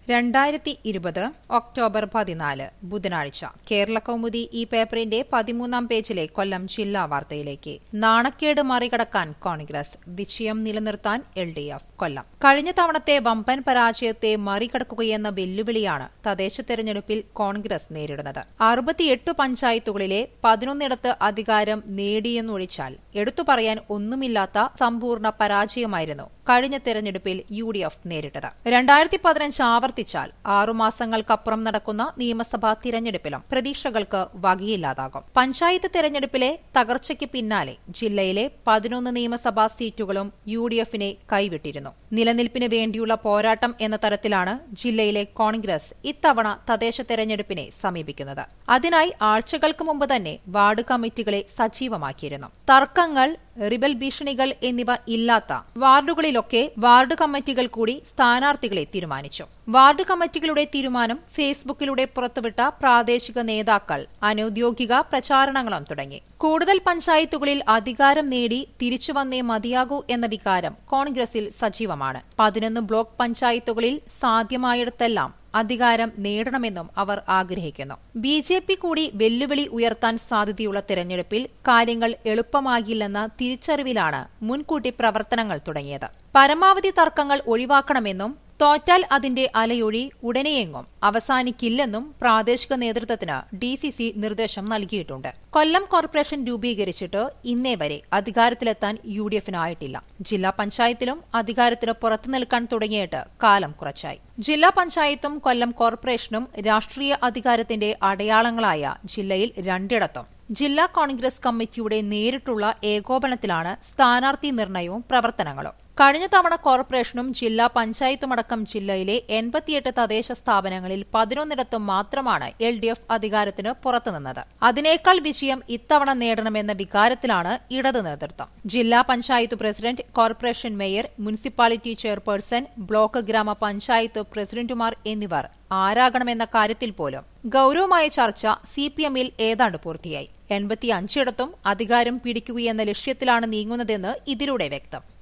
രണ്ടായിരത്തി ഇരുപത് ഒക്ടോബർ പതിനാല് ബുധനാഴ്ച കേരള കൗമുദി ഈ പേപ്പറിന്റെ പതിമൂന്നാം പേജിലെ കൊല്ലം ജില്ലാ വാർത്തയിലേക്ക് നാണക്കേട് മറികടക്കാൻ കോൺഗ്രസ് വിജയം നിലനിർത്താൻ എൽ ഡി എഫ് കൊല്ലം കഴിഞ്ഞ തവണത്തെ വമ്പൻ പരാജയത്തെ മറികടക്കുകയെന്ന വെല്ലുവിളിയാണ് തദ്ദേശ തെരഞ്ഞെടുപ്പിൽ കോൺഗ്രസ് നേരിടുന്നത് അറുപത്തിയെട്ട് പഞ്ചായത്തുകളിലെ പതിനൊന്നിടത്ത് അധികാരം നേടിയെന്നൊഴിച്ചാൽ എടുത്തു പറയാൻ ഒന്നുമില്ലാത്ത സമ്പൂർണ്ണ പരാജയമായിരുന്നു കഴിഞ്ഞ തെരഞ്ഞെടുപ്പിൽ യു ഡി എഫ് നേരിട്ടത് രണ്ടായിരത്തി പതിനഞ്ച് ആവർത്തിച്ചാൽ ആറുമാസങ്ങൾക്കപ്പുറം നടക്കുന്ന നിയമസഭാ തിരഞ്ഞെടുപ്പിലും പ്രതീക്ഷകൾക്ക് വകയില്ലാതാകും പഞ്ചായത്ത് തെരഞ്ഞെടുപ്പിലെ തകർച്ചയ്ക്ക് പിന്നാലെ ജില്ലയിലെ പതിനൊന്ന് നിയമസഭാ സീറ്റുകളും യു ഡി എഫിനെ കൈവിട്ടിരുന്നു നിലനിൽപ്പിന് വേണ്ടിയുള്ള പോരാട്ടം എന്ന തരത്തിലാണ് ജില്ലയിലെ കോൺഗ്രസ് ഇത്തവണ തദ്ദേശ തെരഞ്ഞെടുപ്പിനെ സമീപിക്കുന്നത് അതിനായി ആഴ്ചകൾക്ക് മുമ്പ് തന്നെ വാർഡ് കമ്മിറ്റികളെ സജീവമാക്കിയിരുന്നു തർക്കങ്ങൾ റിബൽ ഭീഷണികൾ എന്നിവ ഇല്ലാത്ത വാർഡുകളിലൊക്കെ വാർഡ് കമ്മിറ്റികൾ കൂടി സ്ഥാനാർത്ഥികളെ തീരുമാനിച്ചു വാർഡ് കമ്മിറ്റികളുടെ തീരുമാനം ഫേസ്ബുക്കിലൂടെ പുറത്തുവിട്ട പ്രാദേശിക നേതാക്കൾ അനൌദ്യോഗിക പ്രചാരണങ്ങളും തുടങ്ങി കൂടുതൽ പഞ്ചായത്തുകളിൽ അധികാരം നേടി തിരിച്ചുവന്നേ മതിയാകൂ എന്ന വികാരം കോൺഗ്രസിൽ സജീവമാണ് പതിനൊന്ന് ബ്ലോക്ക് പഞ്ചായത്തുകളിൽ സാധ്യമായിടത്തെല്ലാം അധികാരം നേടണമെന്നും അവർ ആഗ്രഹിക്കുന്നു ബി ജെ പി കൂടി വെല്ലുവിളി ഉയർത്താൻ സാധ്യതയുള്ള തെരഞ്ഞെടുപ്പിൽ കാര്യങ്ങൾ എളുപ്പമാകില്ലെന്ന തിരിച്ചറിവിലാണ് മുൻകൂട്ടി പ്രവർത്തനങ്ങൾ തുടങ്ങിയത് പരമാവധി തർക്കങ്ങൾ ഒഴിവാക്കണമെന്നും തോറ്റാൽ അതിന്റെ അലയൊഴി ഉടനെയെങ്ങും അവസാനിക്കില്ലെന്നും പ്രാദേശിക നേതൃത്വത്തിന് ഡി സി സി നിർദ്ദേശം നൽകിയിട്ടുണ്ട് കൊല്ലം കോർപ്പറേഷൻ രൂപീകരിച്ചിട്ട് ഇന്നേ വരെ അധികാരത്തിലെത്താൻ യു ഡി എഫിനായിട്ടില്ല ജില്ലാ പഞ്ചായത്തിലും അധികാരത്തിന് പുറത്തു നിൽക്കാൻ തുടങ്ങിയിട്ട് കാലം കുറച്ചായി ജില്ലാ പഞ്ചായത്തും കൊല്ലം കോർപ്പറേഷനും രാഷ്ട്രീയ അധികാരത്തിന്റെ അടയാളങ്ങളായ ജില്ലയിൽ രണ്ടിടത്തും ജില്ലാ കോൺഗ്രസ് കമ്മിറ്റിയുടെ നേരിട്ടുള്ള ഏകോപനത്തിലാണ് സ്ഥാനാർത്ഥി നിർണയവും പ്രവർത്തനങ്ങളും കഴിഞ്ഞ തവണ കോർപ്പറേഷനും ജില്ലാ പഞ്ചായത്തുമടക്കം ജില്ലയിലെ എൺപത്തിയെട്ട് തദ്ദേശ സ്ഥാപനങ്ങളിൽ പതിനൊന്നിടത്തും മാത്രമാണ് എൽ ഡി എഫ് അധികാരത്തിന് പുറത്തുനിന്നത് അതിനേക്കാൾ വിജയം ഇത്തവണ നേടണമെന്ന വികാരത്തിലാണ് ഇടതു നേതൃത്വം ജില്ലാ panchayat president corporation mayor municipality chairperson block ഗ്രാമപഞ്ചായത്ത് പ്രസിഡന്റുമാർ എന്നിവർ ആരാകണമെന്ന കാര്യത്തിൽ പോലും ഗൌരവമായ ചർച്ച സി പി എമ്മിൽ ഏതാണ്ട് പൂർത്തിയായി എൺപത്തിയഞ്ചിടത്തും അധികാരം പിടിക്കുകയെന്ന ലക്ഷ്യത്തിലാണ് നീങ്ങുന്നതെന്ന് ഇതിലൂടെ വ്യക്തം